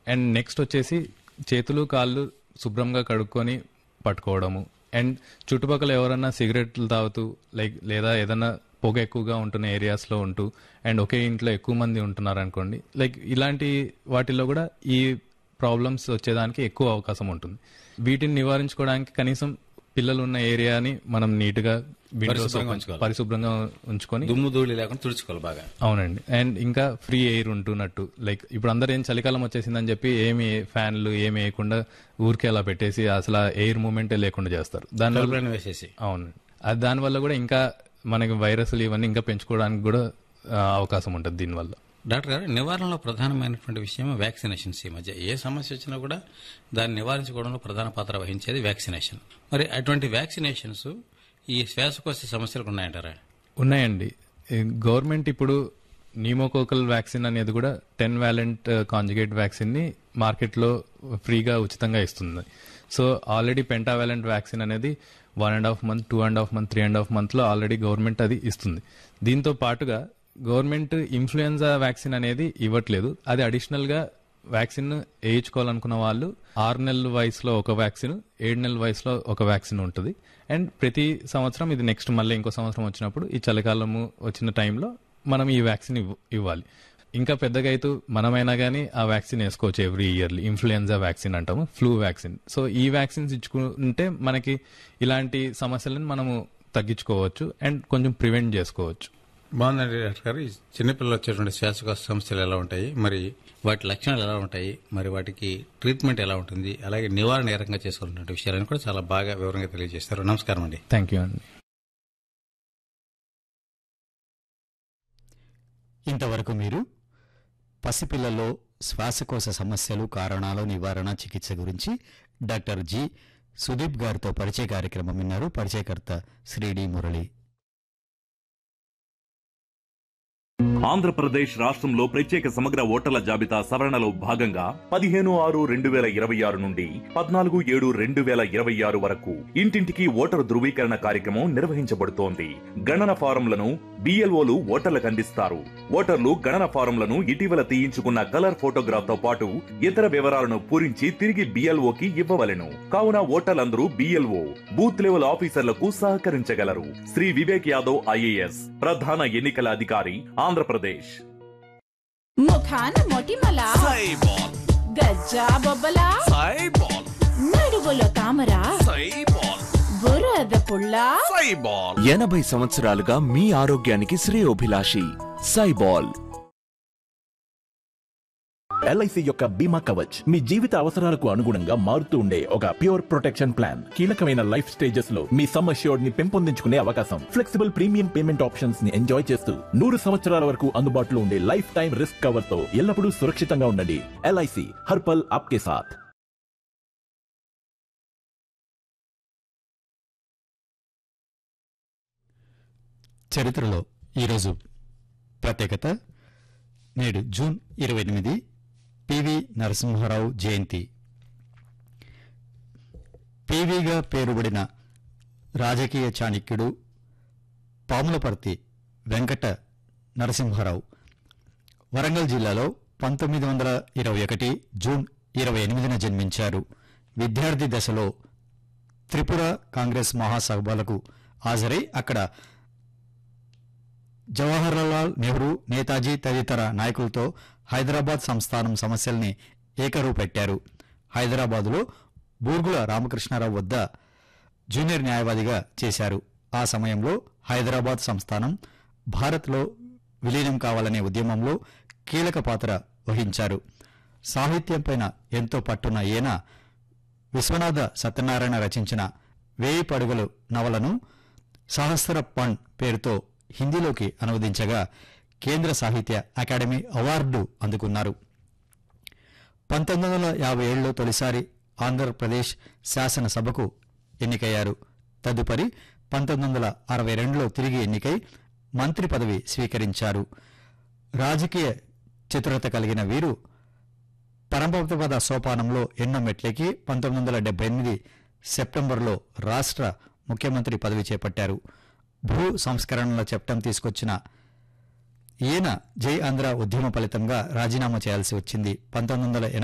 And next వచ్చేసి చేతులు కాళ్ళు శుభ్రంగా కడుక్కొని పట్టుకోవడము అండ్ చుట్టుపక్కల ఎవరన్నా సిగరెట్లు తాగుతూ లైక్ లేదా ఏదన్నా పొగ ఎక్కువగా ఉంటున్న ఏరియాస్లో ఉంటూ అండ్ ఒకే ఇంట్లో ఎక్కువ మంది ఉంటున్నారు అనుకోండి లైక్ ఇలాంటి వాటిల్లో కూడా ఈ ప్రాబ్లమ్స్ వచ్చేదానికి ఎక్కువ అవకాశం ఉంటుంది వీటిని నివారించుకోవడానికి కనీసం పిల్లలు ఉన్న ఏరియాని మనం నీట్గా విండోస్ పరిశుభ్రంగా ఉంచుకోవాలి. పరిశుభ్రంగా ఉంచుకొని దుమ్ము ధూళి లేకుండా తుడుచుకోవాలి బాగా అవునండి అండ్ ఇంకా ఫ్రీ ఎయిర్ ఉంటున్నట్టు లైక్ ఇప్పుడు అందరు ఏం చలికాలం వచ్చేసిందని చెప్పి ఏమి ఫ్యాన్లు ఏమి వేయకుండా ఊరికే అలా పెట్టేసి అసలు ఎయిర్ మూమెంటే లేకుండా చేస్తారు దానివల్ల తలుపులను వేసేసి అవునండి అది దానివల్ల కూడా ఇంకా మనకి వైరస్లు ఇవన్నీ ఇంకా పెంచుకోవడానికి కూడా ఆ, అవకాశం ఉంటుంది దీనివల్ల డాక్టర్ గారు నివారణలో ప్రధానమైనటువంటి విషయం వ్యాక్సినేషన్స్ ఈ మధ్య ఏ సమస్య వచ్చినా కూడా దాన్ని నివారించుకోవడంలో ప్రధాన పాత్ర వహించేది వ్యాక్సినేషన్ మరి అటువంటి వ్యాక్సినేషన్స్ ఈ శ్వాసకోశ సమస్యలకు ఉన్నాయంటారా ఉన్నాయండి ఈ గవర్నమెంట్ ఇప్పుడు న్యూమోకోకల్ వ్యాక్సిన్ అనేది కూడా టెన్ వ్యాలెంట్ కాంజుగేట్ వ్యాక్సిన్ ని మార్కెట్లో ఫ్రీగా ఉచితంగా ఇస్తుంది సో ఆల్రెడీ పెంటావాలెంట్ వ్యాక్సిన్ అనేది one and half month two and half month three and half month లో ఆల్రెడీ గవర్నమెంట్ అది ఇస్తుంది దీంతో పాటుగా గవర్నమెంట్ ఇన్ఫ్లుయెన్జా వ్యాక్సిన్ అనేది ఇవ్వట్లేదు అది అడిషనల్ గా వ్యాక్సిన్ వేయించుకోవాలనుకున్న వాళ్ళు ఆరు నెలల వయసులో ఒక వ్యాక్సిన్ ఏడు నెలల వయసులో ఒక వ్యాక్సిన్ ఉంటుంది అండ్ ప్రతి సంవత్సరం ఇది నెక్స్ట్ మళ్ళీ ఇంకో సంవత్సరం వచ్చినప్పుడు ఈ చలికాలము వచ్చిన టైంలో మనం ఈ వ్యాక్సిన్ ఇవ్వ- ఇవ్వాలి ఇంకా పెద్దగా అయితే మనమైనా కానీ ఆ వ్యాక్సిన్ వేసుకోవచ్చు ఎవ్రీ ఇయర్లీ ఇన్ఫ్లుయెన్జా వ్యాక్సిన్ అంటాము ఫ్లూ వ్యాక్సిన్ సో ఈ వ్యాక్సిన్స్ ఇచ్చుకుంటే మనకి ఇలాంటి సమస్యలను మనము తగ్గించుకోవచ్చు అండ్ కొంచెం ప్రివెంట్ చేసుకోవచ్చు బాగుందండి డాక్టర్ గారు ఈ చిన్నపిల్లలు వచ్చేటువంటి శ్వాసకోశ సమస్యలు ఎలా ఉంటాయి మరి వాటి లక్షణాలు ఎలా ఉంటాయి మరి వాటికి ట్రీట్మెంట్ ఎలా ఉంటుంది అలాగే నివారణ ఏ రకంగా చేసుకోవాలనే విషయాలను కూడా చాలా బాగా వివరంగా తెలియజేస్తారు నమస్కారం అండి థ్యాంక్ యూ అండి ఇంతవరకు మీరు పసిపిల్లల్లో శ్వాసకోశ సమస్యలు కారణాలు నివారణ చికిత్స గురించి డాక్టర్ జి సుదీప్ గారితో పరిచయ కార్యక్రమం విన్నారు పరిచయకర్త శ్రీ డి మురళి ఆంధ్రప్రదేశ్ రాష్ట్రంలో ప్రత్యేక సమగ్ర ఓటర్ల జాబితా సవరణలో భాగంగా పదిహేను ఆరు రెండు వేల ఇరవై ఆరు నుండి పద్నాలుగు ఏడు రెండు వేల ఇరవై ఆరు వరకు ఇంటింటికి ఓటరు ధృవీకరణ కార్యక్రమం నిర్వహించబడుతోంది గణన ఫారంలను బిఎల్ఓలు ఓటర్లకు అందిస్తారు ఓటర్లు గణన ఫారంలను ఇటీవల తీయించుకున్న కలర్ ఫోటోగ్రాఫ్ తో పాటు ఇతర వివరాలను పూరించి తిరిగి బిఎల్ఓకి ఇవ్వవలెను కావున ఓటర్లందరూ బిఎల్ఓ బూత్ లెవెల్ ఆఫీసర్లకు సహకరించగలరు శ్రీ వివేక్ యాదవ్ ఐఏఎస్ ప్రధాన ఎన్నికల అధికారి ఆంధ్రప్రదేశ్ ముఖాన మొటిమల సైబాల్ గజ్జా బొబ్బల సైబాల్ నడుగులో తామర సైబాల్ బురద పుల్ల సైబాల్ ఎనభై సంవత్సరాలుగా మీ ఆరోగ్యానికి శ్రేయోభిలాషి సైబాల్ ఎల్ఐసి యొక్క బీమా కవచ్ మీ జీవిత అవసరాలకు అనుగుణంగా మారుతూ ఉండే ఒక ప్యూర్ ప్రొటెక్షన్ ప్లాన్ కీలకమైన లైఫ్ స్టేజెస్ లో మీ సమ్ అష్యూర్డ్ ని పెంపొందించుకునే అవకాశం ఫ్లెక్సిబుల్ ప్రీమియం పేమెంట్ ఆప్షన్స్ ని ఎంజాయ్ చేస్తూ నూరు సంవత్సరాల వరకు అందుబాటులో ఉండే లైఫ్ టైం రిస్క్ కవర్ తో ఎల్లప్పుడూ సురక్షితంగా ఉండండి ఎల్ఐసి హర్పల్ ఆప్కే సాథ్ చరిత్రలో ఈరోజు ప్రత్యేకత నేడు జూన్ ఇరవై ఎనిమిది పివి నరసింహారావు జయంతి పివిగా పేరుబడిన రాజకీయ చాణక్యుడు పాములపర్తి వెంకట నరసింహారావు వరంగల్ జిల్లాలో పంతొమ్మిది వందల ఇరవై ఒకటి జూన్ ఇరవై ఎనిమిదిన జన్మించారు విద్యార్థి దశలో త్రిపుర కాంగ్రెస్ మహాసభలకు హాజరై అక్కడ జవహర్లాల్ నెహ్రూ నేతాజీ తదితర నాయకులతో హైదరాబాద్ సంస్థానం సమస్యల్ని ఏకరువు పెట్టారు హైదరాబాదులో బూర్గుల రామకృష్ణారావు వద్ద జూనియర్ న్యాయవాదిగా చేశారు ఆ సమయంలో హైదరాబాద్ సంస్థానం భారత్లో విలీనం కావాలనే ఉద్యమంలో కీలక పాత్ర వహించారు సాహిత్యంపైన ఎంతో పట్టున్న ఈయన విశ్వనాథ సత్యనారాయణ రచించిన వేయి పడుగులు నవలను సహస్ర పణ్ పేరుతో హిందీలోకి అనువదించగా కేంద్ర సాహిత్య అకాడమీ అవార్డు అందుకున్నారు పంతొమ్మిది వందల యాభై ఏడులో తొలిసారి ఆంధ్రప్రదేశ్ శాసనసభకు ఎన్నికయ్యారు తదుపరి పంతొమ్మిది వందల అరవై రెండులో తిరిగి ఎన్నికై మంత్రి పదవి స్వీకరించారు రాజకీయ చతురత కలిగిన వీరు పరమపద సోపానంలో ఎన్నో మెట్లెక్కి పంతొమ్మిది వందల డెబ్బై ఎనిమిది సెప్టెంబర్లో రాష్ట్ర ముఖ్యమంత్రి పదవి చేపట్టారు భూ సంస్కరణల చట్టం తీసుకొచ్చిన ఈయన జై ఆంధ్ర ఉద్యమ ఫలితంగా రాజీనామా చేయాల్సి వచ్చింది పంతొమ్మిది వందల